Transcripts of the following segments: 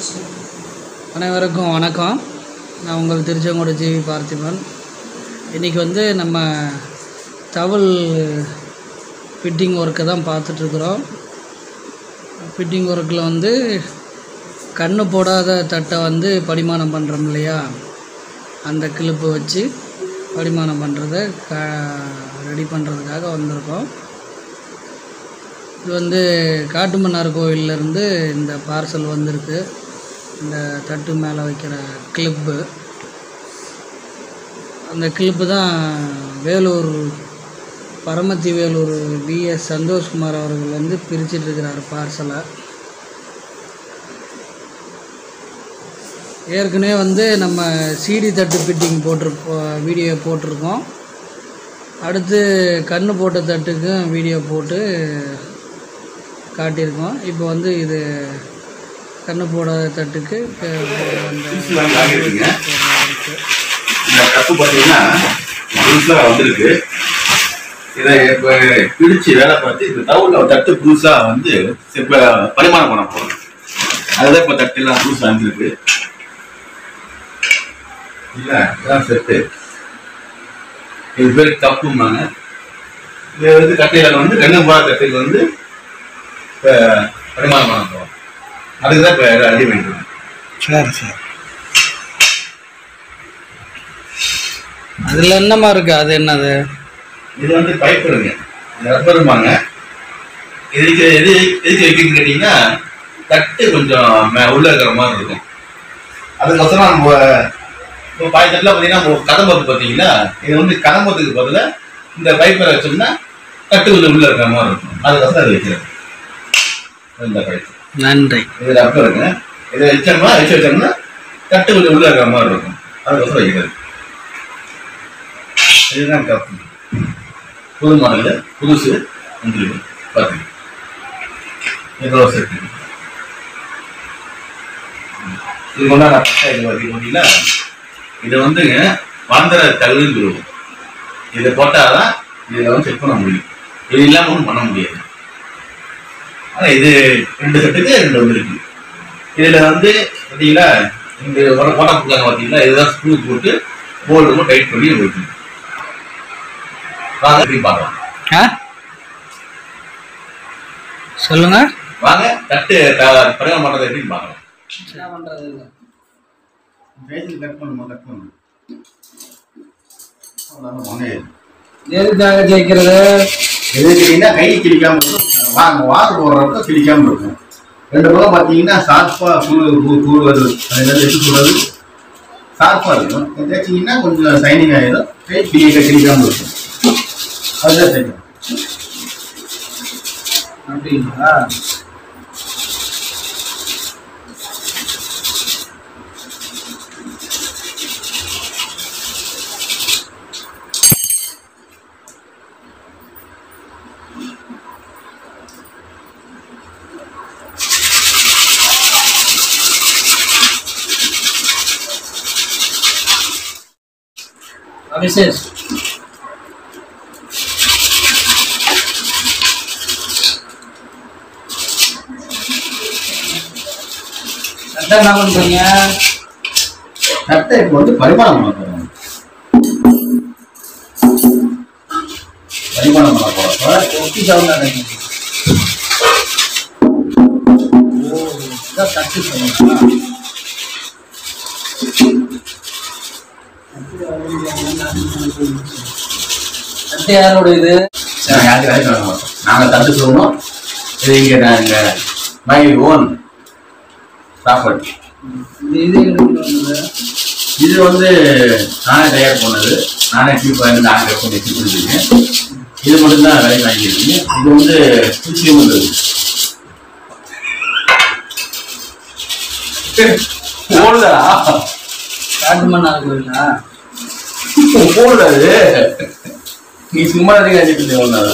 அனைவருக்கும் வணக்கம் நான் உங்கள் திருச்செங்கோடு ஜிவி பார்த்திபன் இன்றைக்கி வந்து நம்ம தவல் ஃபிட்டிங் ஒர்க்கை தான் பார்த்துட்ருக்குறோம் ஃபிட்டிங் ஒர்க்கில் வந்து கண்ணு போடாத தட்டை வந்து படிமானம் பண்ணுறோம் இல்லையா அந்த கிளிப்பு வச்சு படிமானம் பண்ணுறத க ரெடி பண்ணுறதுக்காக வந்திருக்கோம் இது வந்து காட்டுமன்னார் கோவில்லேருந்து இந்த பார்சல் வந்திருக்கு இந்த தட்டு மேலே வைக்கிற கிளிப்பு அந்த கிளிப்பு தான் வேலூர் பரமத்தி வேலூர் பிஎஸ் சந்தோஷ்குமார் அவர்கள் வந்து பிரிச்சுட்டு இருக்கிறார் பார்சலை ஏற்கனவே வந்து நம்ம சிடி தட்டு ஃபிட்டிங் போட்டிருப்போ வீடியோ போட்டிருக்கோம் அடுத்து கண்ணு போட்ட தட்டுக்கும் வீடியோ போட்டு காட்டியிருக்கோம் இப்போ வந்து இது கண்ணு போடாத தட்டுக்கு க- அந்த பீஸ்லாம் காட்டியிருக்குங்க. இந்த கப்பு பார்த்தீங்கன்னா புதுசா வந்திருக்கு இதை இப்போ பிடிச்சு வேலை பார்த்து இந்த தவுல ஒரு தட்டு புதுசா வந்து இப்போ பரிமாணம் பண்ண போறோம் அதுதான் இப்போ தட்டுலாம் புதுசா வந்திருக்கு இல்ல இதான் செட்டு இது பேர் கப்பும்பாங்க இது வந்து கட்டையில வந்து கண்ணு போட கட்டையில் வந்து இப்போ பரிமாணம் பண்ண போறோம் அதுக்கு தான் இப்போ ரெடி பண்ணிட்டு சரி சரி அதில் என்னமா இருக்கு அது என்னது இது வந்து பைப்புங்க ரப்பருமாங்க இதுக்கு எது எதுக்கு வைக்கணும்னு கேட்டீங்கன்னா தட்டு கொஞ்சம் மே- உள்ள இருக்கிற மாதிரி இருக்கும் அதுக்கப்புறம் நம்ம இப்போ பாய்த்தட்டில் பார்த்தீங்கன்னா நம்ம கதம்பத்து பார்த்தீங்கன்னா இது வந்து கதம்பத்துக்கு பதிலாக இந்த பைப்பை வச்சோம்னா தட்டு கொஞ்சம் உள்ள இருக்கிற மாதிரி இருக்கும் அதுக்கப்புறம் அது வைக்கிறேன் இந்த பைப் நன்றி இது ரப்பருங்க இதை வச்சோம்னா வச்சு வச்சோம்னா தட்டு கொஞ்சம் உள்ள இருக்கிற மாதிரி இருக்கும் அதுக்கப்புறம் வைக்கிறது இதுதான் கப்பு புது மாடல் புதுசு வந்துருக்கு பார்த்து இதோ செட்டு இது கொண்டா நான் பட்டா இது வரைக்கும் பார்த்தீங்கன்னா இது வந்துங்க வந்தர தகுதின்னு சொல்லுவோம் இதை போட்டாதான் இதில் வந்து செக் பண்ண முடியும் இது இல்லாமல் ஒன்றும் பண்ண முடியாது ஆனால் இது ரெண்டு செட்டுக்கு ரெண்டு வந்துருக்கு இதில் வந்து பார்த்தீங்கன்னா இந்த ஓட்ட போட்டாங்க பார்த்தீங்கன்னா இதுதான் ஸ்க்ரூ போட்டு போல்டு டைட் பண்ணி வைக்கணும் வாங்க எப்படி பார்க்கலாம் ஆ சொல்லுங்க வாங்க தட்டு பரிமாணம் பண்ணுறது எப்படின்னு பார்க்கலாம் என்ன பண்ணுறது பேஜில் கட் பண்ணுமா கட் பண்ணும் வாங்க எதுக்காக ஜெயிக்கிறது எது கேட்டீங்கன்னா கை கிழிக்காம இருக்கும் வாங்க வாக்கு போடுறப்ப கிழிக்காம இருக்கும் ரெண்டு பக்கம் பார்த்தீங்கன்னா ஷார்ப்பா கூடு கூ- கூடு வருது அது என்ன எப்படி சொல்றது ஷார்ப்பா இருக்கும் இது தேய்ச்சிங்கன்னா கொஞ்சம் சைனிங் ஆயிடும் கை கிழிக்க கிழிக்காம இருக்கும் அதுதான் தேய்க்கணும் அப்படிங்களா அபிஷேஷ் கரெக்டாக என்ன பண்ணுறீங்க தட்டை இப்போ வந்து பரிமாணம் பண்ண போகிறோம் பரிமாணம் பண்ண போகிறப்ப ஒட்டி சவுண்ட் அடைங்க ஓ இதான் தட்டு சொல்லுங்களா தட்டு யாரோட இது நாங்கள் யாருக்கு வேலைக்கு வர மாட்டோம் நாங்கள் தட்டு சொல்லுவோம் இது இங்கே நாங்கள் மை ஓன் ப்ராப்பர்ட்டி இந்த இது எடுத்துட்டு வந்தது இது வந்து நானே தயார் பண்ணது நானே டியூப் வாங்கி நானே கட் பண்ணி வச்சுருக்கேன் இது மட்டும்தான் விலைக்கு வாங்கியிருக்கீங்க இது வந்து திருச்சியும் வந்தது ஓடுதா காட்டு மண்ணார் கோயிலா ஓடுதாது நீ சும்மா தான் காட்டிட்டு ஒன்றாத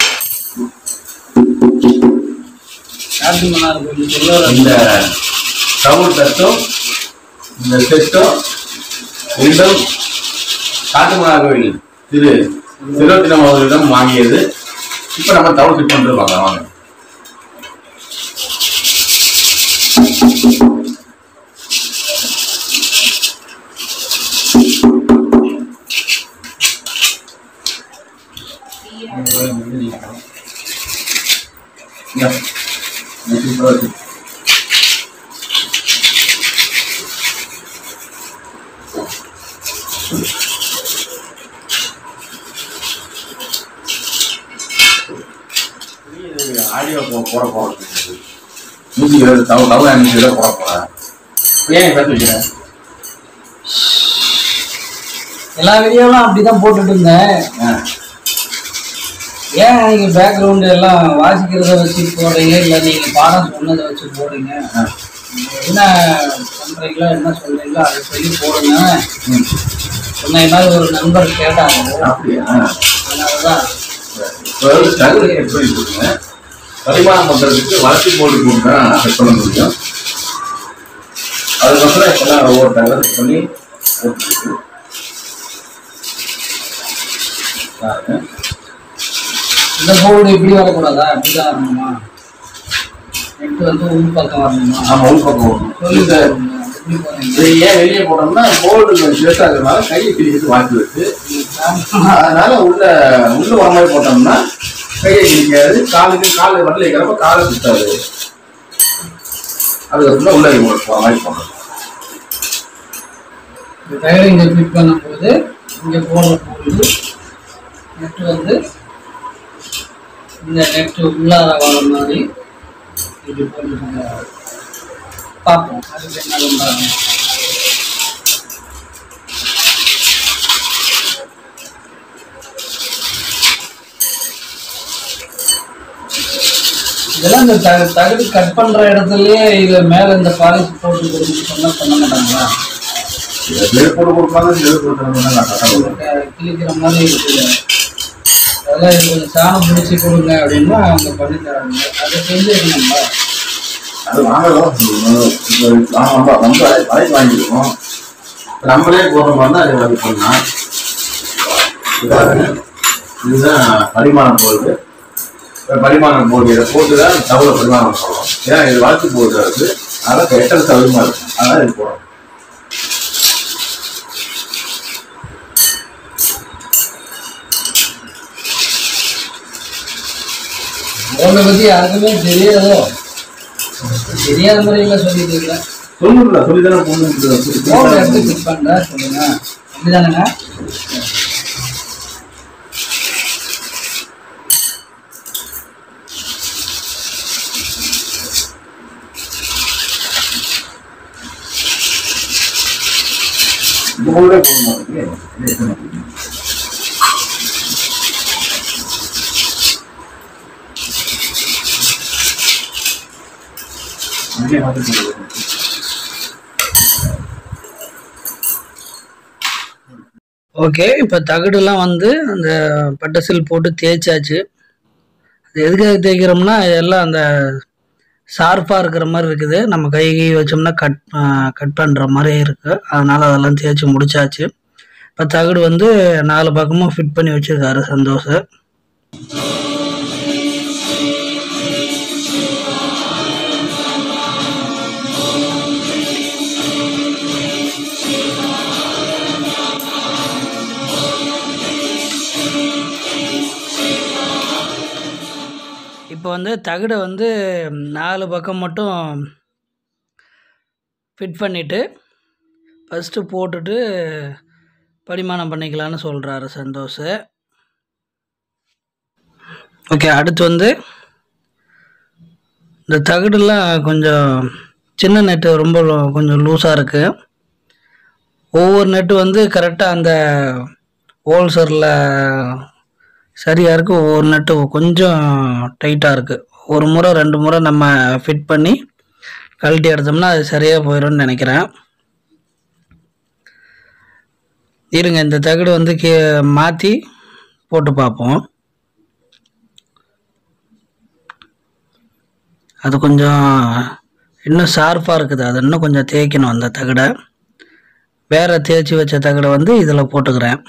காட்டு மண்ணார் கோயில் சொல்லுவார் இந்த டவுல் தட்டும் இந்த செட்டும் ரெண்டும் காட்டுமலா கோயில் திரு திருவத்தினம் அவர்களிடம் வாங்கியது இப்போ நம்ம டவுல் ஃபிட் பண்ணிட்டு பார்க்கலாம் வாங்க ஆடியோ போட போகிறது மியூசிக் தவ தவ மியூசிக் போட போகிறேன் ஏன் பார்த்து வைக்கிறேன் எல்லா வீடியோலாம் அப்படி தான் போட்டுட்டு இருந்தேன் ஆ ஏன் நீங்கள் பேக்ரவுண்டு எல்லாம் வாசிக்கிறத வச்சு போடுறீங்க இல்லை நீங்கள் பாடம் சொன்னதை வச்சு போடுறீங்க ஆ என்ன பண்ணுறீங்களோ என்ன சொல்கிறீங்களோ அதை சொல்லி போடுங்க ம் சொன்ன மாதிரி ஒரு நண்பர் கேட்டாங்க அப்படியா அதனால தான் இப்போ வந்து தகுதி எப்படி கொடுங்க பரிமாணம் பண்ணுறதுக்கு வளர்ச்சி போட்டு கொடுங்க செட் பண்ண முடியும் அதுக்கப்புறம் இப்போல்லாம் ஒவ்வொரு தகவல் பண்ணி போட்டுருக்கு பாருங்க இந்த போர்டு இப்படி வரக்கூடாதா இப்படி தான் வரணுமா நெட்டு வந்து உள் பக்கம் வரணுமா ஆமாம் உள் பக்கம் வரணும். சொல்லி இது போடுங்க. எப்படி போடுறீங்க இது ஏன் வெளியே போட்டோம்னா போர்டு ஸ்ட்ரெஸ் ஆகுறதுனால கையை கிழிக்கிறது வாய்ப்பு இருக்கு அதனால உள்ள உள்ள வர மாதிரி போட்டோம்னா கையை கிழிக்காது காலுக்கு கால் வண்டியில் இருக்கிறப்ப காலை சுத்தாது அதுக்கப்புறம் உள்ள போகிற மாதிரி போடணும் இந்த டயரை இங்கே ஃபிட் பண்ணும்போது இங்கே போடுற போது நெட்டு வந்து இந்த நெட்டு உள்ளார வர மாதிரி இப்படி போட்டுருங்க பார்ப்போம் அதுக்கு என்ன பண்ணுறாங்க இதெல்லாம் இந்த தகு தகுதி கட் பண்ணுற இடத்துலயே இது மேலே இந்த பாலிஷ் போட்டு கொடுத்து சொன்னா பண்ண மாட்டாங்களா சில பேர் போட்டு கொடுப்பாங்க சில பேர் கொடுக்குறாங்க நான் கரெக்டாக கொடுக்குறேன் கிழிக்கிற மாதிரி இருக்குது அதெல்லாம் இது கொஞ்சம் சாணம் பிடிச்சி கொடுங்க அப்படின்னா அவங்க பண்ணி தராங்க அதை செஞ்சுருக்கணும்ல அது வாங்கலாம் சொல்லணும் இப்போ நாம ரொம்ப ரொம்ப வலைக்கு வாங்கியிருக்கோம் இப்ப நம்மளே போடுற மாதிரி தான் அது வந்து பண்ணலாம் இது பாருங்க. இதுதான் பரிமாணம் போகுது இப்போ பரிமாணம் போகுது இதை போட்டு தான் தவிர பரிமாணம் போடுறோம் ஏன்னா இது வளர்த்து போகுது இருக்கு அதனால் கெட்டது சௌகரியமாக இருக்கும் அதனால் இது போடுறோம் உங்களை பற்றி யாருக்குமே தெரியாதோ தெரியாத முறையில் சொல்லிட்டு இருக்கேன் சொல்லணும்ல சொல்லி தானே ஃபோன் எடுத்து போகணும் கிளிக் பண்ணுறா சொல்லுங்க அப்படிதானேங்க இது போலவே போட மாட்டேங்குது அங்கே மாற்றி போடுறது ஓகே இப்போ தகடுலாம் வந்து அந்த பட்டசில் போட்டு தேய்ச்சாச்சு அது எதுக்காக தேய்க்கிறோம்னா எல்லாம் அந்த ஷார்ப்பாக இருக்கிற மாதிரி இருக்குது நம்ம கை கை வச்சோம்னா கட் கட் பண்ணுற மாதிரி இருக்குது அதனால் அதெல்லாம் தேய்ச்சி முடிச்சாச்சு இப்போ தகடு வந்து நாலு பக்கமும் ஃபிட் பண்ணி வச்சுருக்காரு சந்தோஷ் இப்போ வந்து தகடை வந்து நாலு பக்கம் மட்டும் ஃபிட் பண்ணிவிட்டு ஃபஸ்ட்டு போட்டுட்டு பரிமாணம் பண்ணிக்கலான்னு சொல்கிறாரு சந்தோஷ் ஓகே அடுத்து வந்து இந்த தகடுலாம் கொஞ்சம் சின்ன நெட்டு ரொம்ப லூ- கொஞ்சம் லூஸாக இருக்குது ஒவ்வொரு நெட்டு வந்து கரெக்டாக அந்த ஹோல்சரில் சரியாக இருக்குது ஒவ்வொரு நட்டு கொஞ்சம் டைட்டாக இருக்குது ஒரு முறை ரெண்டு முறை நம்ம ஃபிட் பண்ணி கழட்டி எடுத்தோம்னா அது சரியாக போயிடும்னு நினைக்கிறேன் இருங்க இந்த தகடு வந்து கே மாற்றி போட்டு பார்ப்போம் அது கொஞ்சம் இன்னும் ஷார்ப்பாக இருக்குது அது இன்னும் கொஞ்சம் தேய்க்கணும் அந்த தகடை வேறு தேய்ச்சி வச்ச தகடை வந்து இதில் போட்டுக்கிறேன்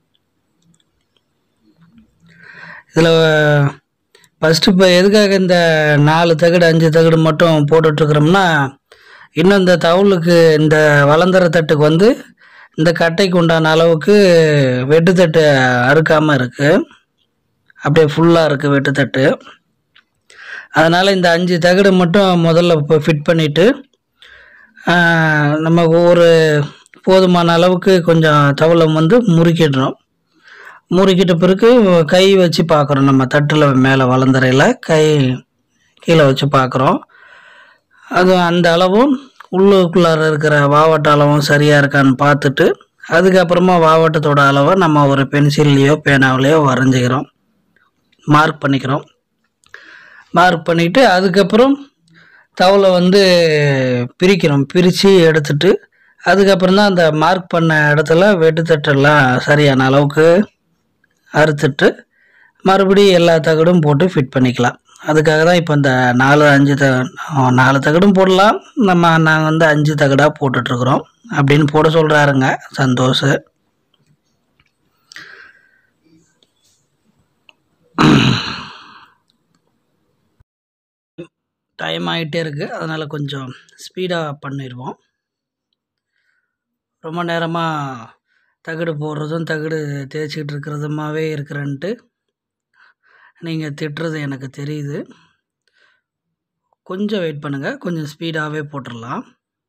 இதில் ஃபஸ்ட்டு இப்போ எதுக்காக இந்த நாலு தகடு அஞ்சு தகடு மட்டும் போட்டுட்ருக்குறோம்னா இன்னும் இந்த தவுளுக்கு இந்த வளர்ந்துற தட்டுக்கு வந்து இந்த கட்டைக்கு உண்டான அளவுக்கு வெட்டுத்தட்டு அறுக்காமல் இருக்குது அப்படியே ஃபுல்லாக இருக்குது வெட்டுத்தட்டு அதனால் இந்த அஞ்சு தகடு மட்டும் முதல்ல இப்போ ஃபிட் பண்ணிவிட்டு நம்ம ஒரு போதுமான அளவுக்கு கொஞ்சம் தவளம் வந்து முறுக்கிடுறோம் முறுக்கிட்ட பிறகு கை வச்சு பார்க்குறோம் நம்ம தட்டில் மேலே வளர்ந்துறையில் கை கீழே வச்சு பார்க்குறோம் அது அந்த அளவும் உள்ளுக்குள்ளார இருக்கிற வாவட்ட அளவும் சரியாக இருக்கான்னு பார்த்துட்டு அதுக்கப்புறமா வாவட்டத்தோட அளவை நம்ம ஒரு பென்சில்லையோ பேனாவிலையோ வரைஞ்சிக்கிறோம் மார்க் பண்ணிக்கிறோம் மார்க் பண்ணிவிட்டு அதுக்கப்புறம் தவளை வந்து பிரிக்கிறோம் பிரித்து எடுத்துட்டு அதுக்கப்புறம் தான் அந்த மார்க் பண்ண இடத்துல வெட்டுத்தட்டெல்லாம் சரியான அளவுக்கு அறுத்துட்டு மறுபடியும் எல்லா தகடும் போட்டு ஃபிட் பண்ணிக்கலாம் அதுக்காக தான் இப்போ இந்த நாலு அஞ்சு த நாலு தகடும் போடலாம் நம்ம நாங்கள் வந்து அஞ்சு தகடாக போட்டுட்ருக்குறோம் அப்படின்னு போட சொல்கிறாருங்க சந்தோஷ் டைம் ஆகிட்டே இருக்குது அதனால் கொஞ்சம் ஸ்பீடாக பண்ணிடுவோம் ரொம்ப நேரமாக தகடு போடுறதும் தகடு தேய்ச்சிக்கிட்டு இருக்கிறதுமாவே இருக்கிறேன்ட்டு நீங்கள் திட்டுறது எனக்கு தெரியுது கொஞ்சம் வெயிட் பண்ணுங்கள் கொஞ்சம் ஸ்பீடாகவே போட்டுடலாம்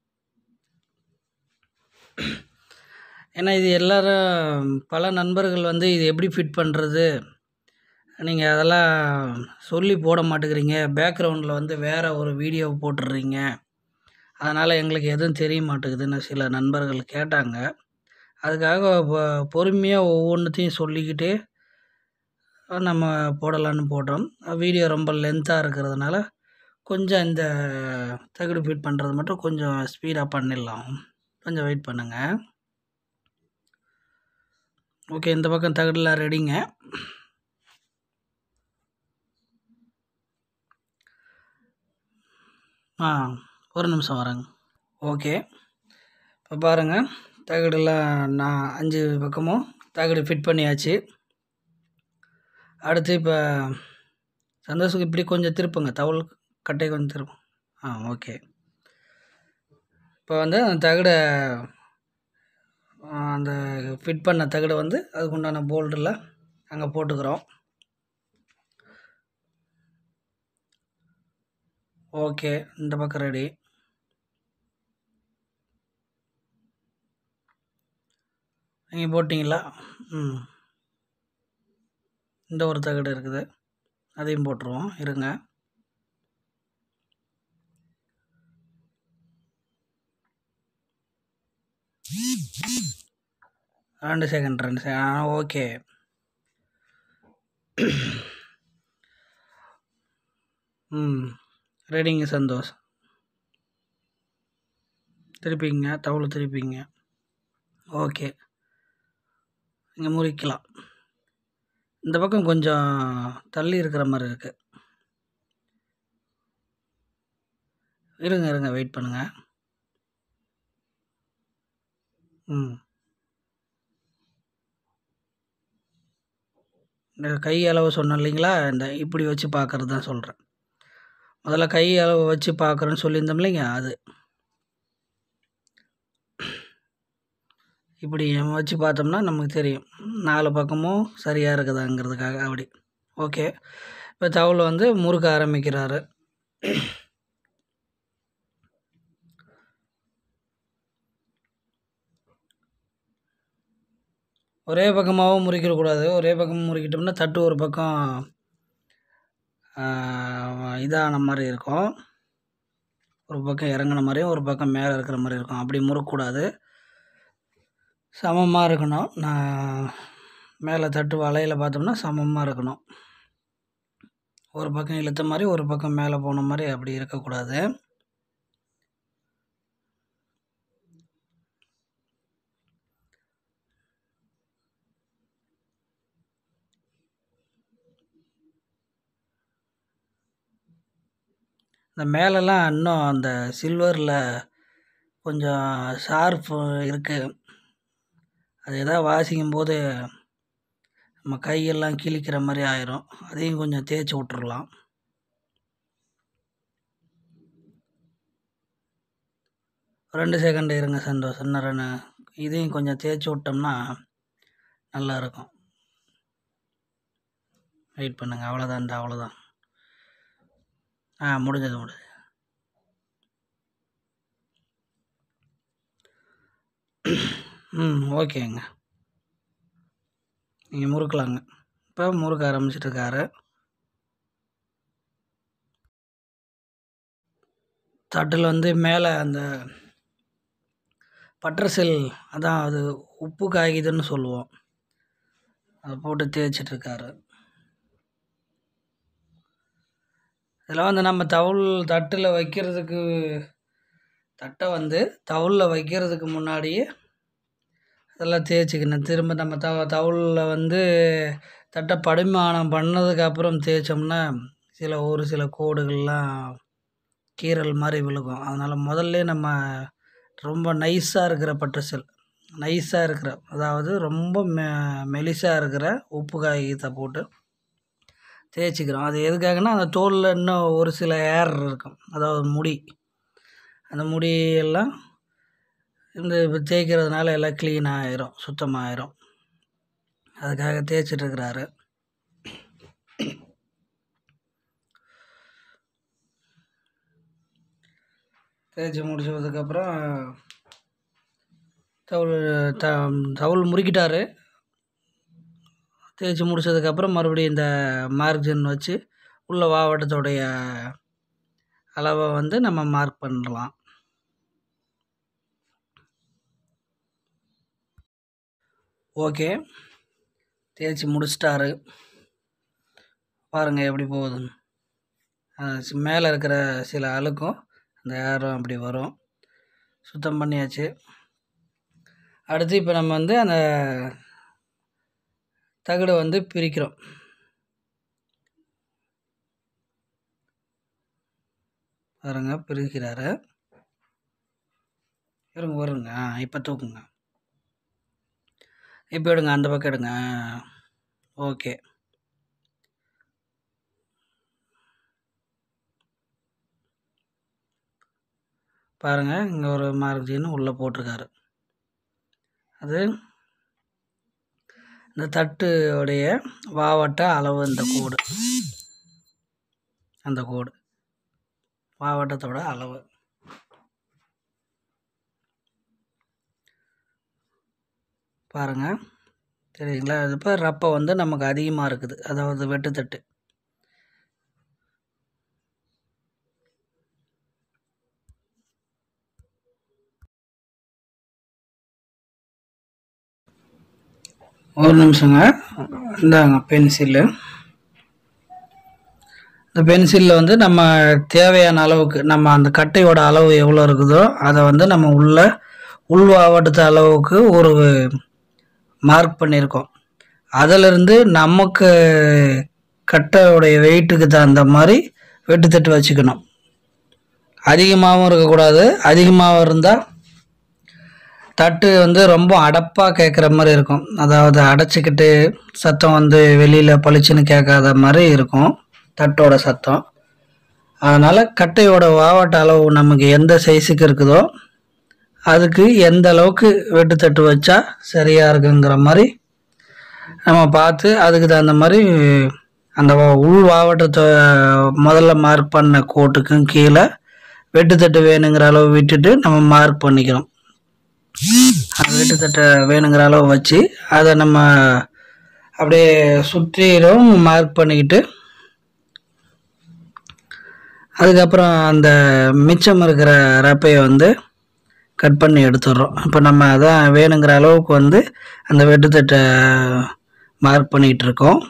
ஏன்னா இது எல்லாரும் பல நண்பர்கள் வந்து இது எப்படி ஃபிட் பண்ணுறது நீங்கள் அதெல்லாம் சொல்லி போட மாட்டேங்கிறீங்க பேக்ரவுண்டில் வந்து வேறு ஒரு வீடியோ போட்டுடுறீங்க அதனால் எங்களுக்கு எதுவும் தெரிய மாட்டேங்குதுன்னு சில நண்பர்கள் கேட்டாங்க அதுக்காக பொ- பொறுமையாக ஒவ்வொன்றுத்தையும் சொல்லிக்கிட்டே நம்ம போடலான்னு போட்டோம் வீடியோ ரொம்ப லென்த்தாக இருக்கிறதுனால கொஞ்சம் இந்த தகடு ஃபிட் பண்ணுறது மட்டும் கொஞ்சம் ஸ்பீடாக பண்ணிடலாம் கொஞ்சம் வெயிட் பண்ணுங்கள் ஓகே இந்த பக்கம் தகடுலாம் ரெடிங்க ஆ ஒரு நிமிஷம் வரேங்க ஓகே இப்போ பாருங்கள் தகடுலாம் நான் அஞ்சு பக்கமும் தகடு ஃபிட் பண்ணியாச்சு அடுத்து இப்போ சந்தோஷுக்கு இப்படி கொஞ்சம் திருப்புங்க தவள் கட்டை கொஞ்சம் திருப்பும் ஆ ஓகே இப்போ வந்து அந்த தகடை ஆ, அந்த ஃபிட் பண்ண தகடை வந்து அதுக்குண்டான போல்டில் அங்கே போட்டுக்கிறோம் ஓகே இந்த பக்கம் ரெடி நீங்கள் போட்டிங்களா ம் இந்த ஒரு தகடு இருக்குது அதையும் போட்டுருவோம் இருங்க ரெண்டு செகண்ட் ரெண்டு செகண்ட் ஆ ஓகே ம் ரெடிங்க சந்தோஷ் திருப்பிங்க தவளை திருப்பிங்க ஓகே இங்கே முறிக்கலாம் இந்த பக்கம் கொஞ்சம் தள்ளி இருக்கிற மாதிரி இருக்குது இருங்க இருங்க வெயிட் பண்ணுங்க ம் இந்த கை அளவு சொன்னேன் இல்லைங்களா இந்த இப்படி வச்சு பார்க்கறது தான் சொல்கிறேன் முதல்ல கை அளவு வச்சு பார்க்குறேன்னு சொல்லியிருந்தோம் இல்லைங்க அது இப்படி நம்ம வச்சு பார்த்தோம்னா நமக்கு தெரியும் நாலு பக்கமும் சரியாக இருக்குதாங்கிறதுக்காக அப்படி ஓகே இப்போ தவள் வந்து முறுக்க ஆரம்பிக்கிறாரு ஒரே பக்கமாகவும் முறிக்கிடக்கூடாது ஒரே பக்கம் முறிக்கிட்டோம்னா தட்டு ஒரு பக்கம் ஆஹ், இதான மாதிரி இருக்கும் ஒரு பக்கம் இறங்குன மாதிரியும் ஒரு பக்கம் மேலே இருக்கிற மாதிரி இருக்கும் அப்படி முறுக்கக்கூடாது சமமாக இருக்கணும் நான் மேலே தட்டு வலையில் பார்த்தோம்னா சமமாக இருக்கணும் ஒரு பக்கம் இழுத்த மாதிரி ஒரு பக்கம் மேலே போன மாதிரி அப்படி இருக்கக்கூடாது இந்த மேலெல்லாம் இன்னும் அந்த சில்வரில் கொஞ்சம் ஷார்ப்பு இருக்குது அது எதாவது வாசிக்கும் போது நம்ம கையெல்லாம் கிழிக்கிற மாதிரி ஆயிரும் அதையும் கொஞ்சம் தேய்ச்சி விட்டுறலாம் ரெண்டு செகண்ட் இருங்க சந்தோஷம் இன்னும் ரெண்டு இதையும் கொஞ்சம் தேய்ச்சி விட்டோம்னா நல்லா இருக்கும் வெயிட் பண்ணுங்க அவ்வளோதான் இந்த அவ்வளோதான் ஆ முடிஞ்சது முடிஞ்சது ம் ஓகேங்க நீங்கள் முறுக்கலாங்க இப்போ முறுக்க ஆரம்பிச்சிட்ருக்காரு தட்டில் வந்து மேலே அந்த பட்டர்செல் அதான் அது உப்பு காய்க்குதுன்னு சொல்லுவோம் அதை போட்டு தேய்ச்சிட்ருக்காரு இதெல்லாம் வந்து நம்ம தவுள் தட்டில் வைக்கிறதுக்கு தட்டை வந்து தவுளில் வைக்கிறதுக்கு முன்னாடியே அதெல்லாம் தேய்ச்சிக்கணும் திரும்ப நம்ம தவ தவுளில் வந்து தட்டை படிமானம் பண்ணதுக்கப்புறம் தேய்ச்சோம்னா சில ஒரு சில கோடுகள்லாம் கீறல் மாதிரி விழுகும் அதனால் முதல்ல நம்ம ரொம்ப நைஸாக இருக்கிற பட்டர்செல் நைஸாக இருக்கிற அதாவது ரொம்ப மெ மெலிசாக இருக்கிற உப்பு காகிதத்தை போட்டு தேய்ச்சிக்கிறோம் அது எதுக்காகன்னா அந்த தோலில் இன்னும் ஒரு சில ஏர் இருக்கும் அதாவது முடி அந்த முடியெல்லாம் இந்த இப்போ தேய்க்கிறதுனால எல்லாம் க்ளீன் ஆயிரும் சுத்தமாயிரும் அதுக்காக தேய்ச்சிட்ருக்கிறாரு தேய்ச்சி முடிச்சதுக்கப்புறம் தவுள் த தவுள் முறுக்கிட்டாரு தேய்ச்சி முடிச்சதுக்கப்புறம் மறுபடியும் இந்த மார்ஜின் வச்சு உள்ள வாவட்டத்தோடைய அளவை வந்து நம்ம மார்க் பண்ணலாம் ஓகே தேய்ச்சி முடிச்சிட்டாரு பாருங்கள் எப்படி போகுதுன்னு மேலே இருக்கிற சில அழுக்கும் அந்த ஏரம் அப்படி வரும் சுத்தம் பண்ணியாச்சு அடுத்து இப்போ நம்ம வந்து அந்த தகடை வந்து பிரிக்கிறோம் பாருங்க பிரிக்கிறாரு இருங்க வருங்க ஆ இப்போ தூக்குங்க இப்போ எடுங்க அந்த பக்கம் எடுங்க ஓகே பாருங்கள் இங்கே ஒரு மார்ஜின் உள்ளே போட்டிருக்காரு அது இந்த தட்டு உடைய வாவட்ட அளவு இந்த கோடு அந்த கோடு மாவட்டத்தோட அளவு பாருங்கள் சரிங்களா இப்போ ரப்பை வந்து நமக்கு அதிகமாக இருக்குது அதாவது வெட்டுத்தட்டு ஒரு நிமிஷங்க இந்தாங்க பென்சிலு இந்த பென்சிலில் வந்து நம்ம தேவையான அளவுக்கு நம்ம அந்த கட்டையோட அளவு எவ்வளோ இருக்குதோ அதை வந்து நம்ம உள்ள உள்வாவட்டத்து அளவுக்கு ஒரு மார்க் பண்ணியிருக்கோம் அதிலிருந்து நமக்கு கட்டையோடைய வெயிட்டுக்கு தகுந்த மாதிரி வெட்டுத்தட்டு வச்சுக்கணும் அதிகமாகவும் இருக்கக்கூடாது அதிகமாகவும் இருந்தால் தட்டு வந்து ரொம்ப அடப்பாக கேட்குற மாதிரி இருக்கும் அதாவது அடைச்சிக்கிட்டு சத்தம் வந்து வெளியில் பளிச்சுன்னு கேட்காத மாதிரி இருக்கும் தட்டோட சத்தம் அதனால் கட்டையோட வாவாட்ட அளவு நமக்கு எந்த சைஸுக்கு இருக்குதோ அதுக்கு எந்த அளவுக்கு வெட்டுத்தட்டு வச்சா சரியாக இருக்குங்கிற மாதிரி நம்ம பார்த்து அதுக்கு தகுந்த மாதிரி அந்த வா- உள் வாவட்டத்தை முதல்ல மார்க் பண்ண கோட்டுக்கும் கீழே வெட்டுத்தட்டு வேணுங்கிற அளவு விட்டுட்டு நம்ம மார்க் பண்ணிக்கிறோம் அந்த வெட்டுத்தட்டை வேணுங்கிற அளவு வச்சு அதை நம்ம அப்படியே சுற்றிலும் மார்க் பண்ணிக்கிட்டு அதுக்கப்புறம் அந்த மிச்சம் இருக்கிற ரப்பையை வந்து கட் பண்ணி எடுத்துடுறோம் இப்போ நம்ம அதான் வேணுங்கிற அளவுக்கு வந்து அந்த வெட்டுத்தட்டை மார்க் பண்ணிக்கிட்டு இருக்கோம்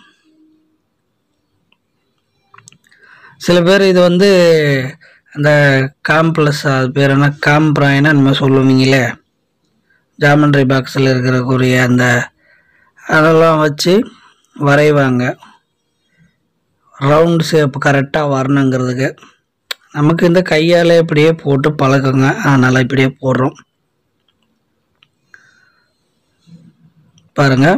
சில பேர் இது வந்து அந்த காம்ப்ளஸ் அது பேர் என்ன காம்ப்ராயினா நம்ம சொல்லுவீங்களே ஜாமெண்ட்ரி பாக்ஸில் இருக்கிறக்கூடிய அந்த அதெல்லாம் வச்சு வரைவாங்க ரவுண்ட் ஷேப் கரெக்டாக வரணுங்கிறதுக்கு நமக்கு இந்த கையால் இப்படியே போட்டு பழக்கங்க அதனால் இப்படியே போடுறோம் பாருங்க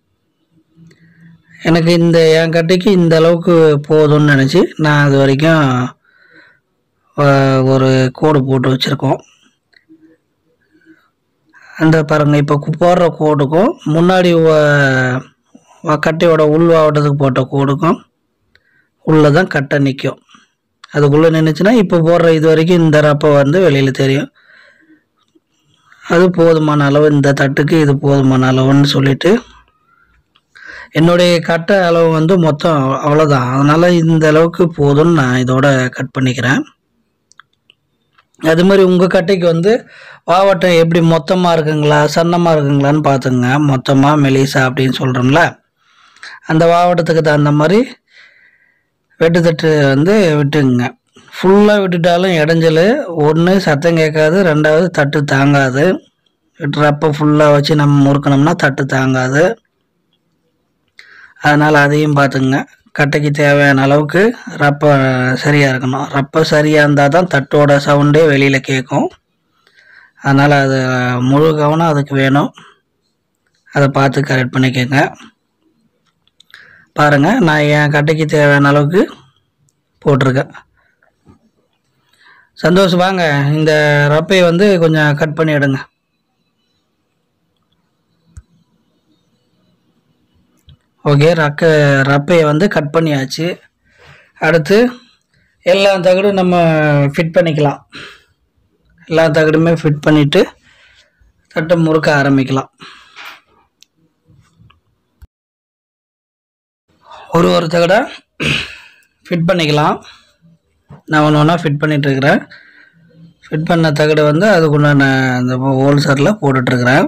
எனக்கு இந்த என் கட்டைக்கு இந்த அளவுக்கு போதும்னு நினச்சி நான் அது வரைக்கும் அஹ், ஒரு கோடு போட்டு வச்சுருக்கோம் அந்த பாருங்க இப்போ கு- போடுற கோடுக்கும் முன்னாடி வ- வ- கட்டையோட உள் மாவட்டத்துக்கு போட்ட கோடுக்கும் உள்ளே தான் கட்டை நிற்கும் அதுக்குள்ளே நின்றுச்சுன்னா இப்போ போடுற இது வரைக்கும் இந்த ரப்பை வந்து வெளியில் தெரியும் அது போதுமான அளவு இந்த தட்டுக்கு இது போதுமான அளவுன்னு சொல்லிட்டு என்னுடைய கட்டை அளவு வந்து மொத்தம் அவ்வளோதான் அதனால் இந்த அளவுக்கு போதும்னு நான் இதோட கட் பண்ணிக்கிறேன் அது மாதிரி உங்கள் கட்டைக்கு வந்து வாவட்டம் எப்படி மொத்தமாக இருக்குங்களா சன்னமாக இருக்குங்களான்னு பார்த்துங்க மொத்தமாக மெலிசா அப்படின்னு சொல்கிறோம்ல அந்த வாவட்டத்துக்கு தகுந்த மாதிரி வெட்டுத்தட்டு வந்து விட்டுங்க ஃபுல்லாக விட்டுட்டாலும் இடைஞ்சல் ஒன்று சத்தம் கேட்காது ரெண்டாவது தட்டு தாங்காது வெட்டுறப்ப ஃபுல்லாக வச்சு நம்ம முறுக்கணும்னா தட்டு தாங்காது அதனால் அதையும் பார்த்துங்க கட்டைக்கு தேவையான அளவுக்கு ரப்பை சரியாக இருக்கணும் ரப்பை சரியாக இருந்தால் தான் தட்டோட சவுண்டே வெளியில் கேட்கும் அதனால் அது முழு கவனம் அதுக்கு வேணும் அதை பார்த்து கரெக்ட் பண்ணிக்கோங்க பாருங்கள் நான் என் கட்டைக்கு தேவையான அளவுக்கு போட்டிருக்கேன் சந்தோஷ் வாங்க இந்த ரப்பையை வந்து கொஞ்சம் கட் பண்ணி எடுங்க ஓகே ரக்க ரப்பையை வந்து கட் பண்ணியாச்சு அடுத்து எல்லா தகடும் நம்ம ஃபிட் பண்ணிக்கலாம் எல்லா தகடுமே ஃபிட் பண்ணிவிட்டு தட்டை முறுக்க ஆரம்பிக்கலாம் ஒரு ஒரு தகடை ஃபிட் பண்ணிக்கலாம் நான் ஒன்று ஒன்றா ஃபிட் பண்ணிகிட்ருக்கிறேன் ஃபிட் பண்ண தகடை வந்து அதுக்குண்டான அந்த ஹோல்சரில் போட்டுட்ருக்குறேன்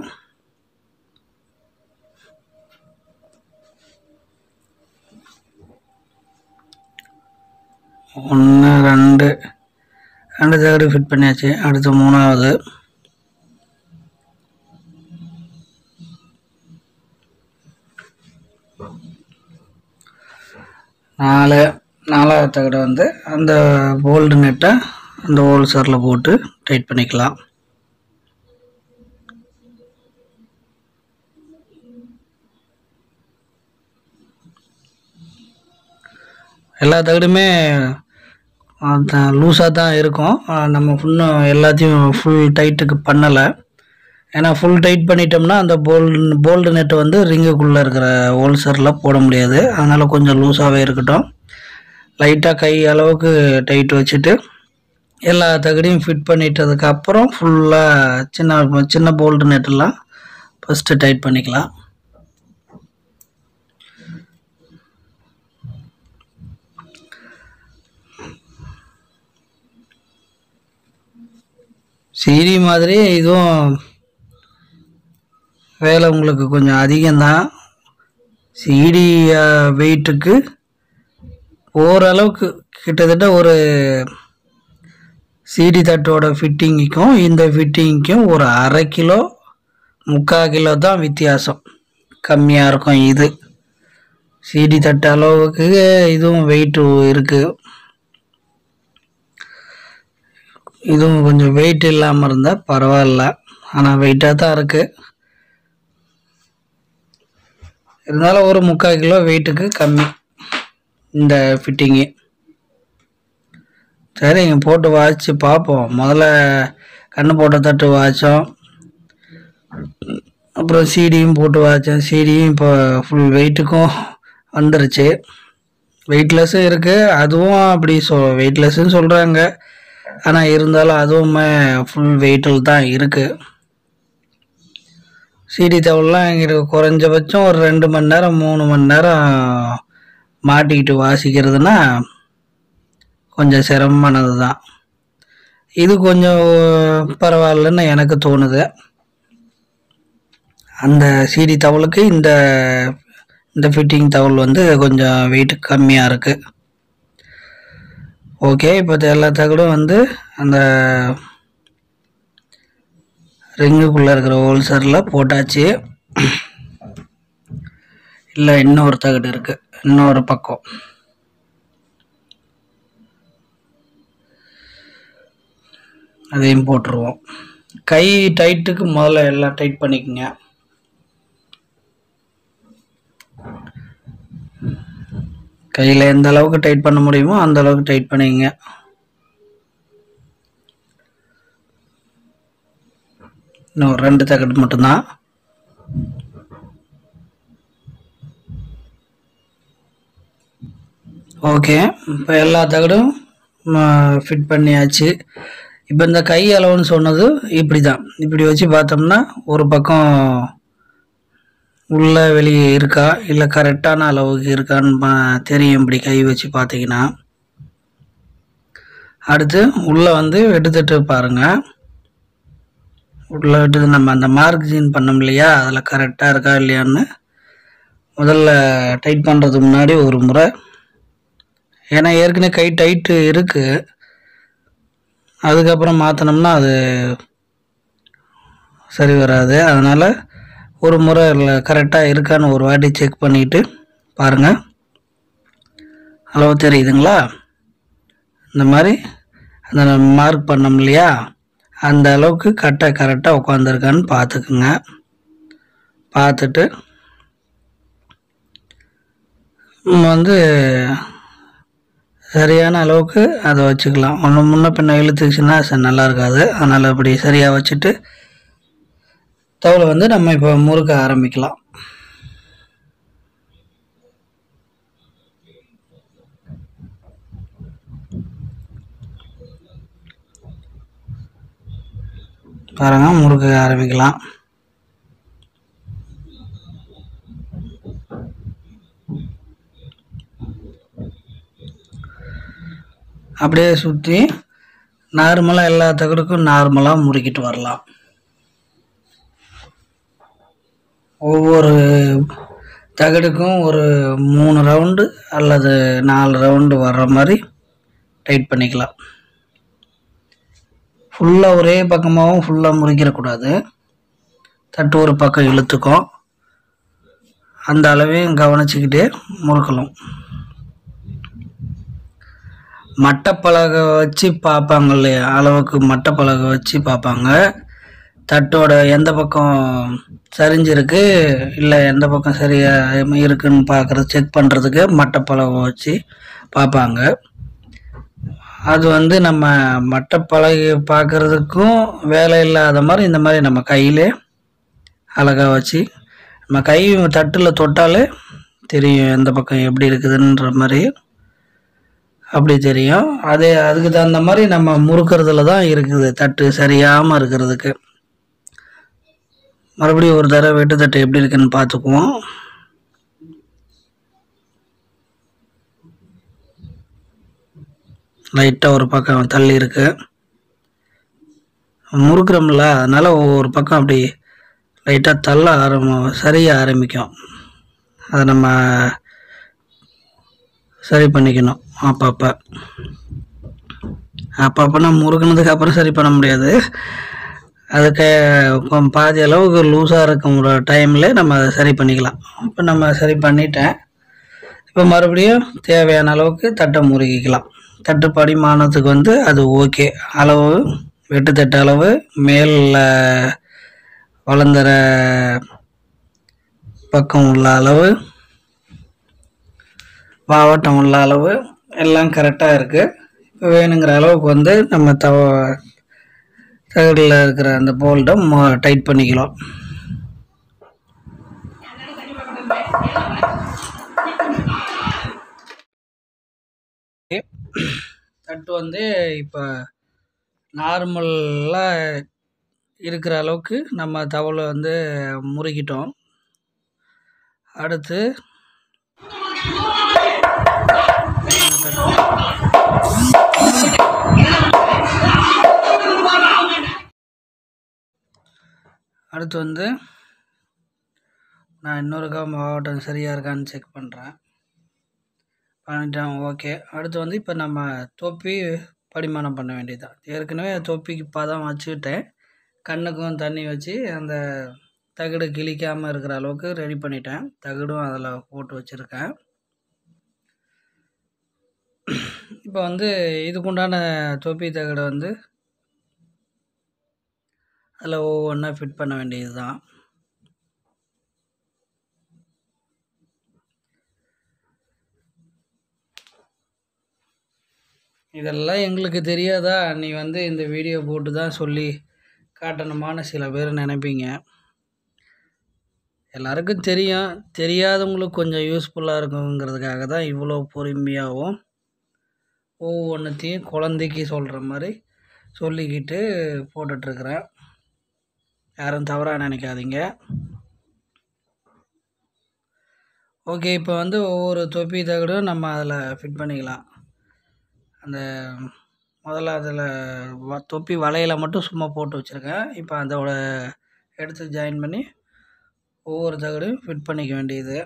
ஒன்று ரெண்டு ரெண்டு தகடு ஃபிட் பண்ணியாச்சு அடுத்து மூணாவது நாலு நாலாவது தகடை வந்து அந்த போல்டு நெட்டை அந்த ஹோல்சரில் போட்டு டைட் பண்ணிக்கலாம் எல்லா தகடுமே லூஸாக தான் இருக்கும் ஆஹ் நம்ம இன்னும் எல்லாத்தையும் ஃபுல் டைட்டுக்கு பண்ணலை ஏன்னா ஃபுல் டைட் பண்ணிட்டோம்னா அந்த போல்டு போல்டு நெட்டை வந்து ரிங்குக்குள்ளே இருக்கிற ஹோல்சரில் போட முடியாது அதனால் கொஞ்சம் லூஸாகவே இருக்கட்டும் லைட்டாக கை அளவுக்கு டைட் வச்சுட்டு எல்லா தகடையும் ஃபிட் பண்ணிட்டதுக்கு அப்புறம் ஃபுல்லாக சின்ன சின்ன போல்டு நெட்டெல்லாம் ஃபஸ்ட்டு டைட் பண்ணிக்கலாம் சீரி மாதிரி இதுவும் வேலை உங்களுக்கு கொஞ்சம் அதிகம்தான் சிடி வெயிட்டுக்கு ஓரளவுக்கு கிட்டத்தட்ட ஒரு சிடி தட்டோட ஃபிட்டிங்குக்கும் இந்த ஃபிட்டிங்க்கும் ஒரு அரை கிலோ முக்கால் கிலோ தான் வித்தியாசம் கம்மியாக இருக்கும் இது சிடி தட்டு அளவுக்கு இதுவும் வெயிட்டு இருக்குது இதுவும் கொஞ்சம் வெயிட் இல்லாமல் இருந்தால் பரவாயில்ல ஆனால் வெயிட்டாக தான் இருக்குது இருந்தாலும் ஒரு முக்கால் கிலோ வெயிட்டுக்கு கம்மி இந்த ஃபிட்டிங்கு சரிங்க போட்டு வாய்ச்சி பார்ப்போம் முதல்ல கண்ணு போட்ட தட்டு வாய்ச்சோம் அப்புறம் சீடியும் போட்டு வாய்ச்சேன் சீடியும் இப்போ ஃபுல் வெயிட்டுக்கும் வந்துருச்சு வெயிட்லெஸ்ஸும் இருக்குது அதுவும் அப்படி சொ வெயிட்லெஸ்ஸுன்னு சொல்கிறாங்க ஆனால் இருந்தாலும் அதுவுமே ஃபுல் வெயிட்டில் தான் இருக்குது சிடி தவள்லாம் எங்களுக்கு குறைஞ்சபட்சம் ஒரு ரெண்டு மணி நேரம் மூணு மணி நேரம் மாட்டிக்கிட்டு வாசிக்கிறதுனா கொஞ்சம் சிரமமானது தான் இது கொஞ்சம் பரவாயில்லன்னு எனக்கு தோணுது அந்த சிடி தவளுக்கு இந்த இந்த ஃபிட்டிங் தவள் வந்து கொஞ்சம் வெயிட் கம்மியாக இருக்குது ஓகே இப்போ எல்லா தகடும் வந்து அந்த ரிங்குக்குள்ளே இருக்கிற ஹோல்சரில் போட்டாச்சு இல்லை இன்னொரு தகடு இருக்குது இன்னொரு பக்கம் அதையும் போட்டுருவோம் கை டைட்டுக்கு முதல்ல எல்லாம் டைட் பண்ணிக்கோங்க கையில் எந்த அளவுக்கு டைட் பண்ண முடியுமோ அந்த அளவுக்கு டைட் பண்ணிக்கங்க இன்னும் ரெண்டு தகடு மட்டும்தான் ஓகே இப்போ எல்லா தகடும் ஃபிட் பண்ணியாச்சு இப்போ இந்த கை அளவுன்னு சொன்னது இப்படி தான் இப்படி வச்சு பார்த்தோம்னா ஒரு பக்கம் உள்ள வெளியே இருக்கா இல்லை கரெக்டான அளவுக்கு இருக்கான்னு பா- தெரியும் இப்படி கை வச்சு பார்த்தீங்கன்னா அடுத்து உள்ளே வந்து வெட்டுத்தட்டு பாருங்கள் உள்ளே வெட்டுது நம்ம அந்த மார்க்ஜின் பண்ணோம் இல்லையா அதில் கரெக்டாக இருக்கா இல்லையான்னு முதல்ல டைட் பண்ணுறதுக்கு முன்னாடி ஒரு முறை ஏன்னா ஏற்கனவே கை டைட்டு இருக்குது அதுக்கப்புறம் மாற்றினோம்னா அது சரி வராது அதனால் ஒரு முறை கரெக்டாக இருக்கான்னு ஒரு வாட்டி செக் பண்ணிவிட்டு பாருங்கள் அளவு தெரியுதுங்களா இந்த மாதிரி அந்த மார்க் பண்ணோம் இல்லையா அந்த அளவுக்கு கட்டை கரெக்டாக உட்காந்துருக்கான்னு பார்த்துக்குங்க பார்த்துட்டு நம்ம வந்து சரியான அளவுக்கு அதை வச்சுக்கலாம் ஒன்று முன்ன பின்ன இழுத்துச்சுன்னா ச- நல்லா இருக்காது அதனால் அப்படி சரியாக வச்சுட்டு தவளை வந்து நம்ம இப்போ முறுக்க ஆரம்பிக்கலாம் பாருங்க முறுக்க ஆரம்பிக்கலாம் அப்படியே சுற்றி நார்மலாக எல்லா தகடுக்கும் நார்மலாக முறுக்கிட்டு வரலாம் ஒவ்வொரு தகடுக்கும் ஒரு மூணு ரவுண்டு அல்லது நாலு ரவுண்டு வர்ற மாதிரி டைட் பண்ணிக்கலாம் ஃபுல்லாக ஒரே பக்கமாகவும் ஃபுல்லாக முறிக்கிறக்கூடாது தட்டு ஒரு பக்கம் இழுத்துக்கும் அந்த அளவையும் கவனிச்சுக்கிட்டே முறுக்கணும் மட்டப்பலகை வச்சு பார்ப்பாங்க இல்லையா அளவுக்கு மட்டப்பலகை வச்சு பார்ப்பாங்க தட்டோட எந்த பக்கம் சரிஞ்சிருக்கு இல்லை எந்த பக்கம் சரியாக இருக்குன்னு பார்க்குறது செக் பண்ணுறதுக்கு மட்டப்பலகை வச்சு பார்ப்பாங்க அது வந்து நம்ம மட்டப்பலகை பார்க்குறதுக்கும் வேலை இல்லாத மாதிரி இந்த மாதிரி நம்ம கையிலே அழகாக வச்சு நம்ம கை தட்டில் தொட்டாலே தெரியும் எந்த பக்கம் எப்படி இருக்குதுன்ற மாதிரி அப்படி தெரியும் அதே அதுக்கு தகுந்த மாதிரி நம்ம முறுக்கிறதுல தான் இருக்குது தட்டு சரியாமல் இருக்கிறதுக்கு மறுபடியும் ஒரு தடவை வெட்டு தட்டு எப்படி இருக்குன்னு பார்த்துக்குவோம் லைட்டாக ஒரு பக்கம் தள்ளி இருக்கு முறுக்குறோம்ல அதனால ஒவ்வொரு பக்கம் அப்படி லைட்டாக தள்ள ஆரம்ப சரிய ஆரம்பிக்கும் அதை நம்ம சரி பண்ணிக்கணும் அப்பப்போ அப்பப்போ முறுக்குனதுக்கு அப்புறம் சரி பண்ண முடியாது அதுக்கு கொ- பாதி அளவுக்கு லூஸாக இருக்கும் டைமில் நம்ம அதை சரி பண்ணிக்கலாம் இப்போ நம்ம சரி பண்ணிட்டேன் இப்போ மறுபடியும் தேவையான அளவுக்கு தட்டை முறுக்கிக்கலாம் தட்டு படிமானத்துக்கு வந்து அது ஓகே அளவு வெட்டு தட்டு அளவு மேலில் வளர்ந்துற பக்கம் உள்ள அளவு மாவட்டம் உள்ள அளவு எல்லாம் கரெக்டாக இருக்குது இப்போ வேணுங்கிற அளவுக்கு வந்து நம்ம தவ தகடில் இருக்கிற அந்த போல்ட்டை டைட் பண்ணிக்கலாம் தட்டு வந்து இப்போ நார்மலாக இருக்கிற அளவுக்கு நம்ம தவளை வந்து முறுக்கிட்டோம் அடுத்து அடுத்து வந்து நான் இன்னொருக்கா மாவட்டம் சரியாக இருக்கான்னு செக் பண்ணுறேன் பண்ணிட்டேன் ஓகே அடுத்து வந்து இப்போ நம்ம தொப்பி படிமானம் பண்ண வேண்டியதுதான் ஏற்கனவே தொப்பிக்கு பதம் வச்சுக்கிட்டேன் கண்ணுக்கும் தண்ணி வச்சு அந்த தகடு கிழிக்காமல் இருக்கிற அளவுக்கு ரெடி பண்ணிட்டேன் தகடும் அதில் போட்டு வச்சுருக்கேன் இப்போ வந்து இதுக்குண்டான தொப்பி தகடை வந்து அதில் ஒவ்வொன்றா ஃபிட் பண்ண வேண்டியது தான் இதெல்லாம் எங்களுக்கு தெரியாதா நீ வந்து இந்த வீடியோ போட்டு தான் சொல்லி காட்டணுமான்னு சில பேர் நினைப்பீங்க எல்லாருக்கும் தெரியும் தெரியாதவங்களுக்கு கொஞ்சம் யூஸ்ஃபுல்லாக இருக்குங்கிறதுக்காக தான் இவ்வளோ பொறுமையாகவும் ஒவ்வொன்றுத்தையும் குழந்தைக்கு சொல்கிற மாதிரி சொல்லிக்கிட்டு போட்டுட்ருக்குறேன் யாரும் தவறாக நினைக்காதீங்க ஓகே இப்போ வந்து ஒவ்வொரு தொப்பி தகடும் நம்ம அதில் ஃபிட் பண்ணிக்கலாம் அந்த முதல்ல அதில் வ தொப்பி வலையில் மட்டும் சும்மா போட்டு வச்சுருக்கேன் இப்போ அதோட எடுத்து ஜாயின் பண்ணி ஒவ்வொரு தகடையும் ஃபிட் பண்ணிக்க வேண்டியது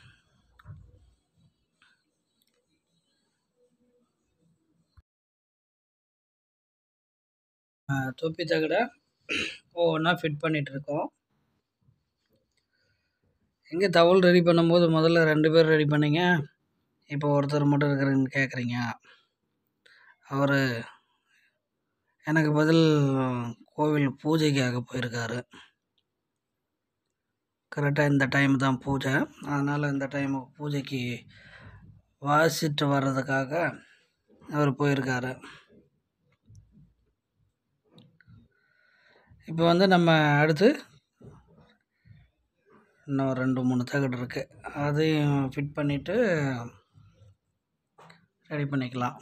ஆ, தொப்பி தகடை ஒவ்வொன்றா ஃபிட் பண்ணிகிட்ருக்கோம் எங்கே தவல் ரெடி பண்ணும்போது முதல்ல ரெண்டு பேர் ரெடி பண்ணீங்க இப்போ ஒருத்தர் மட்டும் இருக்கிறீங்கன்னு கேட்குறீங்க அவர் எனக்கு பதில் கோவில் பூஜைக்காக போயிருக்காரு கரெக்டாக இந்த டைம் தான் பூஜை அதனால் இந்த டைம் பூஜைக்கு வாசிட்டு வர்றதுக்காக அவர் போயிருக்காரு இப்போ வந்து நம்ம அடுத்து இன்னும் ரெண்டு மூணு தகடு இருக்குது அதையும் ஃபிட் பண்ணிவிட்டு ரெடி பண்ணிக்கலாம்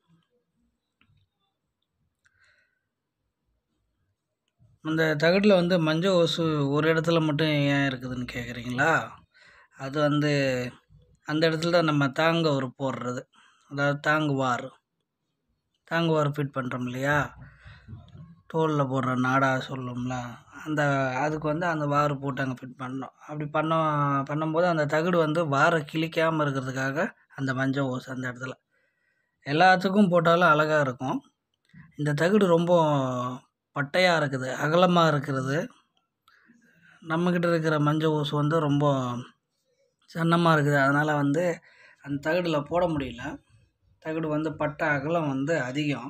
அந்த தகடில் வந்து மஞ்சள் ஓசு ஒரு இடத்துல மட்டும் ஏன் இருக்குதுன்னு கேட்குறீங்களா அது வந்து அந்த இடத்துல தான் நம்ம தாங்க ஒரு போடுறது அதாவது தாங்குவார் தாங்குவார் ஃபிட் பண்ணுறோம் இல்லையா தோலில் போடுற நாடா சொல்லும்ல அந்த அதுக்கு வந்து அந்த வார் போட்டு அங்கே ஃபிட் பண்ணோம் அப்படி பண்ண பண்ணும்போது அந்த தகடு வந்து வாரை கிழிக்காமல் இருக்கிறதுக்காக அந்த மஞ்சள் ஓஸ் அந்த இடத்துல எல்லாத்துக்கும் போட்டாலும் அழகாக இருக்கும் இந்த தகடு ரொம்ப பட்டையாக இருக்குது அகலமாக இருக்கிறது நம்மக்கிட்ட இருக்கிற மஞ்சள் ஓசு வந்து ரொம்ப சன்னமாக இருக்குது அதனால் வந்து அந்த தகடில் போட முடியல தகடு வந்து பட்டை அகலம் வந்து அதிகம்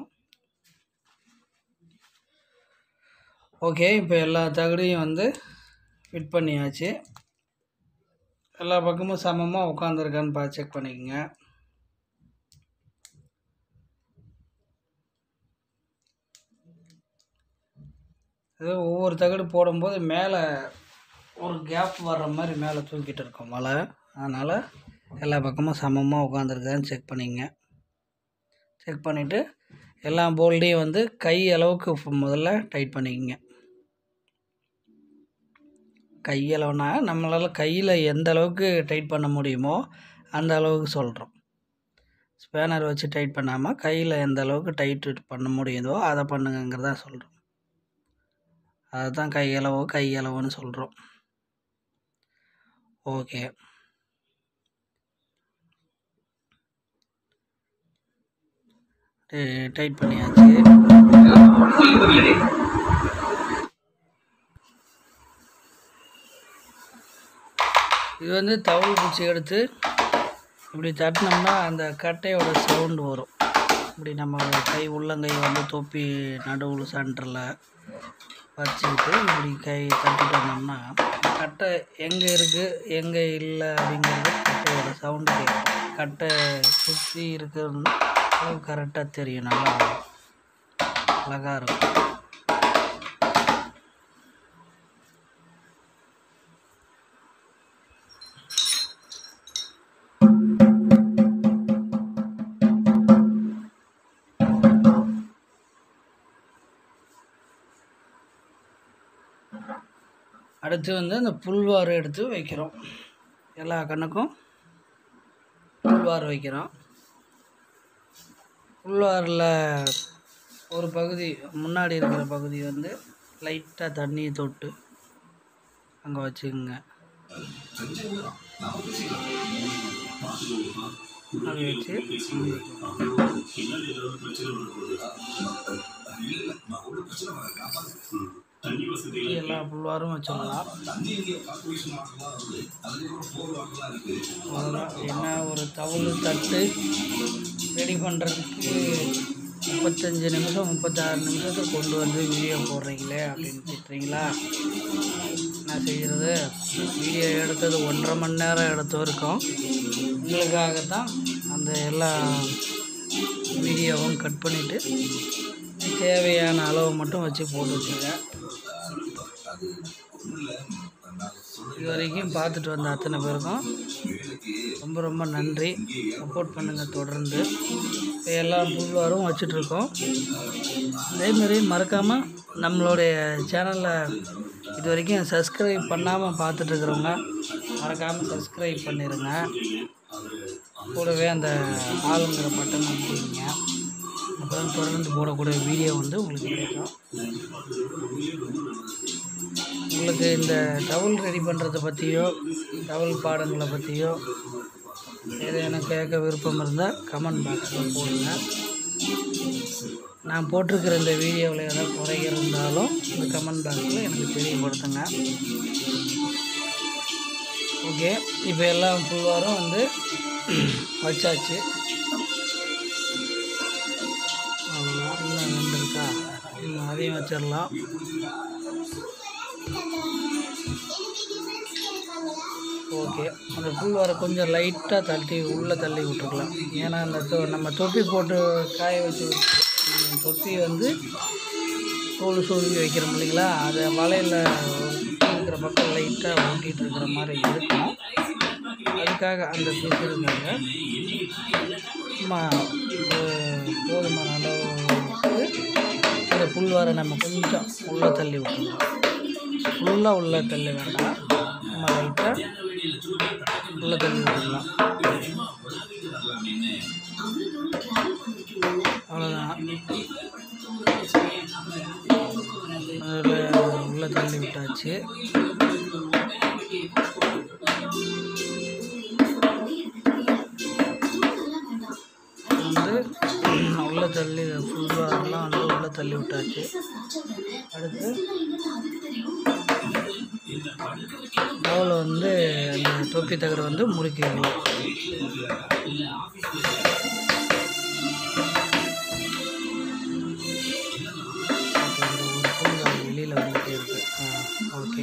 ஓகே இப்போ எல்லா தகடையும் வந்து ஃபிட் பண்ணியாச்சு எல்லா பக்கமும் சமமாக உட்காந்துருக்கான்னு பார்த்து செக் பண்ணிக்கோங்க இது ஒவ்வொரு தகடு போடும்போது மேலே ஒரு கேப் வர்ற மாதிரி மேலே தூக்கிட்டு இருக்கோம் மலை அதனால் எல்லா பக்கமும் சமமாக உட்காந்துருக்கான்னு செக் பண்ணிக்கங்க செக் பண்ணிவிட்டு எல்லா போல்டையும் வந்து கை அளவுக்கு ஃபு- முதல்ல டைட் பண்ணிக்கங்க கையளவுனா நம்மளால் கையில் எந்த அளவுக்கு டைட் பண்ண முடியுமோ அந்த அளவுக்கு சொல்கிறோம் ஸ்பேனர் வச்சு டைட் பண்ணாமல் கையில் எந்த அளவுக்கு டைட் பண்ண முடியுதோ அதை பண்ணுங்கங்கிறதா சொல்கிறோம் அதுதான் கையளவு கையளவுன்னு சொல்கிறோம் ஓகே டைட் பண்ணியாச்சு இது வந்து தவுள் குச்சி எடுத்து இப்படி தட்டினோம்னா அந்த கட்டையோட சவுண்டு வரும் இப்படி நம்ம கை உள்ளங்கை வந்து தொப்பி நடுவில் சென்டரில் வச்சுக்கிட்டு இப்படி கை தட்டிட்டு வந்தோம்னா கட்டை எங்கே இருக்குது எங்கே இல்லை அப்படிங்கிறது கட்டையோட சவுண்டு கேட்கும் கட்டை சுற்றி இருக்கிறது கரெக்டாக தெரியும் நல்லா அழகாக இருக்கும் அடுத்து வந்து அந்த புல்வார் எடுத்து வைக்கிறோம் எல்லா கண்ணுக்கும் புல்வார் வைக்கிறோம் புல்வாரில் ஒரு பகுதி முன்னாடி இருக்கிற பகுதி வந்து லைட்டாக தண்ணியை தொட்டு அங்கே வச்சுக்கோங்க அப்படி வச்சு சுத்தி எல்லா புல்வாரும் வச்சிடலாம் அவ்வளோதான் என்ன ஒரு தவுள் தட்டு ரெடி பண்ணுறதுக்கு முப்பத்தஞ்சு நிமிஷம் முப்பத்தாறு நிமிஷத்துக்கு கொண்டு வந்து வீடியோ போடுறீங்களே அப்படின்னு திட்டுறீங்களா என்ன செய்கிறது வீடியோ எடுத்தது ஒன்றரை மணி நேரம் எடுத்து இருக்கோம் உங்களுக்காகத்தான் அந்த எல்லா வீடியோவும் கட் பண்ணிவிட்டு தேவையான அளவு மட்டும் வச்சு போட்டு வச்சுருக்கேன் இது வரைக்கும் பார்த்துட்டு வந்த அத்தனை பேருக்கும் ரொம்ப ரொம்ப நன்றி சப்போர்ட் பண்ணுங்கள் தொடர்ந்து இப்போ எல்லாம் புல்வாரும் வச்சிட்ருக்கோம் அதேமாரி மறக்காமல் நம்மளுடைய சேனலில் இது வரைக்கும் சப்ஸ்கிரைப் பண்ணாமல் பார்த்துட்ருக்குறவங்க மறக்காமல் சப்ஸ்கிரைப் பண்ணிடுங்க கூடவே அந்த ஆளுங்கிற பட்டன் அமைக்கிங்க அப்போ தான் தொடர்ந்து போடக்கூடிய வீடியோ வந்து உங்களுக்கு கிடைக்கும் உங்களுக்கு இந்த டவுல் ரெடி பண்ணுறதை பற்றியோ டவுல் பாடங்களை பற்றியோ ஏதேனும் கேட்க விருப்பம் இருந்தால் கமெண்ட் பாக்ஸில் போடுங்க நான் போட்டிருக்கிற இந்த வீடியோவில் ஏதாவது குறை இருந்தாலும் இந்த கமெண்ட் பாக்ஸில் எனக்கு தெரியப்படுத்துங்க ஓகே இப்போ எல்லாம் புல்வாரும் வந்து வச்சாச்சு அவ்வளோதான் இன்னும் ரெண்டு இருக்கா ம், அதையும் வச்சிடலாம் ஓகே அந்த புல் வர கொஞ்சம் லைட்டாக தள்ளி உள்ளே தள்ளி விட்டுருக்கலாம் ஏன்னா அந்த தொ நம்ம தொப்பி போட்டு காய வச்சு ம், தொப்பி வந்து தோல் சூழ்வி வைக்கிறோம் இல்லைங்களா அதை வலையில் இருக்கிற பக்கம் லைட்டாக ஒட்டிகிட்டு இருக்கிற மாதிரி இருக்கும் அதுக்காக அந்த பீஸ் இருக்காங்க சும்மா ஒரு போதுமான அளவுக்கு இந்த புல் வர நம்ம கொஞ்சம் உள்ளே தள்ளி விட்டுருலாம் ஃபுல்லாக உள்ளே தள்ளி வேண்டாம் நம்ம லைட்டாக உள்ளே தள்ளி விட்டுடலாம் அவ்வளோதான் அதில் உள்ளே தள்ளி விட்டாச்சு வந்து உள்ளே தள்ளி ஃபுல்லாக வந்து உள்ளே தள்ளி விட்டாச்சு அடுத்து டவுல வந்து அந்த தொப்பி தகடு வந்து முறுக்கிடலாம் ஒரு புல் வெளியில் வந்துகிட்டே இருக்கு ஆ ஓகே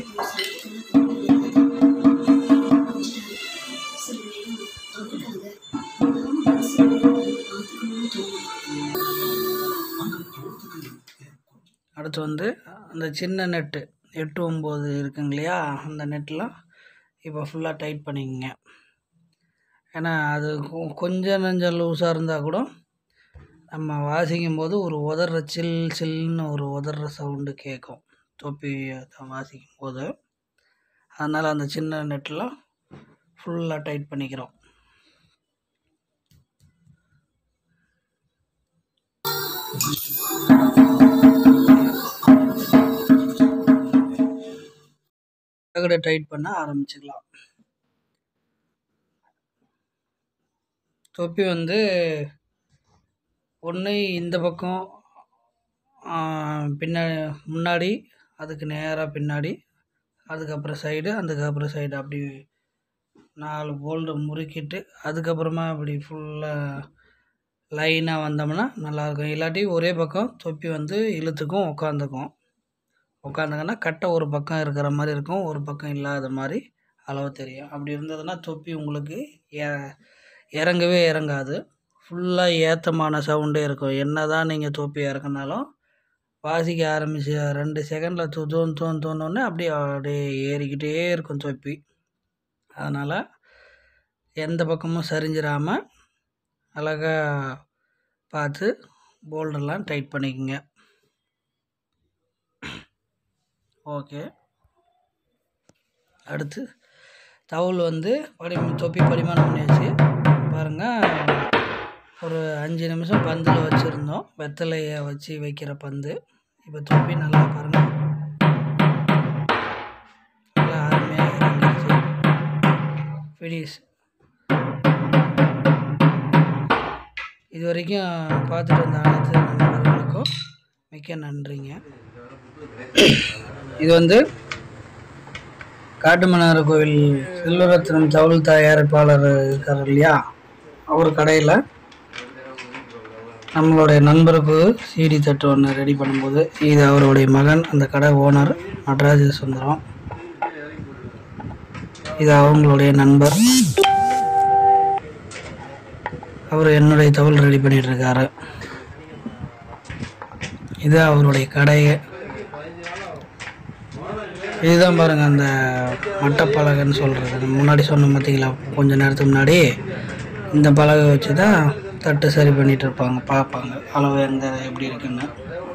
அடுத்து வந்து அந்த சின்ன நெட்டு எட்டு ஒம்பது இருக்குங்க இல்லையா அந்த நெட்லாம் இப்போ ஃபுல்லாக டைட் பண்ணிக்கங்க ஏன்னா அது கொ- கொஞ்சம் நஞ்சம் லூஸாக இருந்தால் கூட நம்ம வாசிக்கும் போது ஒரு உதற சில் சில்னு ஒரு உதற சவுண்டு கேட்கும் தொப்பி அதை வாசிக்கும் போது அதனால் அந்த சின்ன நெட்லாம் ஃபுல்லாக டைட் பண்ணிக்கிறோம் தகடை டைட் பண்ண ஆரம்பிச்சுக்கலாம் தொப்பி வந்து ஒன்று இந்த பக்கம் பின்னா முன்னாடி அதுக்கு நேராக பின்னாடி அதுக்கப்புறம் சைடு அதுக்கப்புறம் சைடு அப்படி நாலு போல்டு முறுக்கிட்டு அதுக்கப்புறமா அப்படி ஃபுல்லாக லைனாக வந்தோம்னா நல்லாயிருக்கும் இல்லாட்டி ஒரே பக்கம் தொப்பி வந்து இழுத்துக்கும் உட்காந்துக்கும் உட்காந்துங்கன்னா கட்டை ஒரு பக்கம் இருக்கிற மாதிரி இருக்கும் ஒரு பக்கம் இல்லாத மாதிரி அளவு தெரியும் அப்படி இருந்ததுன்னா தொப்பி உங்களுக்கு ஏ- இறங்கவே இறங்காது ஃபுல்லாக ஏத்தமான சவுண்டே இருக்கும் என்ன தான் நீங்கள் தொப்பி இறக்குனாலும் வாசிக்க ஆரம்பிச்சு ரெண்டு செகண்டில் தூ தூண் தூண் தூணோடனே அப்படியே அப்படியே ஏறிக்கிட்டே இருக்கும் தொப்பி அதனால் எந்த பக்கமும் சரிஞ்சிடாமல் அழகாக பார்த்து போல்டெல்லாம் டைட் பண்ணிக்கோங்க ஓகே அடுத்து தவுல் வந்து படி தொப்பி பரிமாணம் பண்ணியாச்சு பாருங்கள் ஒரு அஞ்சு நிமிஷம் பந்தில் வச்சுருந்தோம் வெத்தலையை வச்சு வைக்கிற பந்து இப்போ தொப்பி நல்லா பாருங்கள் நல்லா அருமையாக இறங்கிடுச்சு ஃபினிஷ் இது வரைக்கும் பார்த்துட்டு வந்த அனைத்து நண்பர்களுக்கும் மிக்க நன்றிங்க இது வந்து காட்டுமன்னார் கோவில் செல்வரத்னம் தவுள் தயாரிப்பாளர் இருக்கார் இல்லையா அவர் கடையில் நம்மளுடைய நண்பருக்கு சிடி தட்டு ஒன்று ரெடி பண்ணும்போது இது அவருடைய மகன் அந்த கடை ஓனர் நடராஜ சுந்தரம் இது அவங்களுடைய நண்பர் அவர் என்னுடைய தவுள் ரெடி பண்ணிட்டு இருக்காரு இது அவருடைய கடையை இதுதான் பாருங்கள் அந்த மட்டப்பலகைன்னு சொல்கிறது முன்னாடி சொன்ன பார்த்தீங்களா கொஞ்ச நேரத்துக்கு முன்னாடி இந்த பலகை வச்சு தான் தட்டு சரி பண்ணிட்டு இருப்பாங்க பார்ப்பாங்க அளவு எந்த எப்படி இருக்குன்னு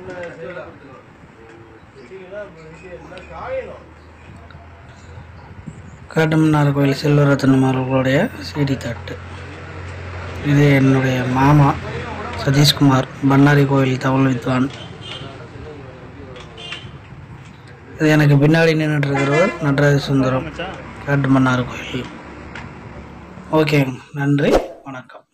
காட்டுமன்னார் கோயில் செல்வரத்னம் அவர்களுடைய சிடி தட்டு இது என்னுடைய மாமா சதீஷ்குமார் பண்ணாரி கோயில் தகவல் வித்வான் இது எனக்கு பின்னாடி நின்றுட்டு இருக்கிறவர் நடராஜ சுந்தரம் காட்டுமன்னார் கோயில் ஓகே நன்றி வணக்கம்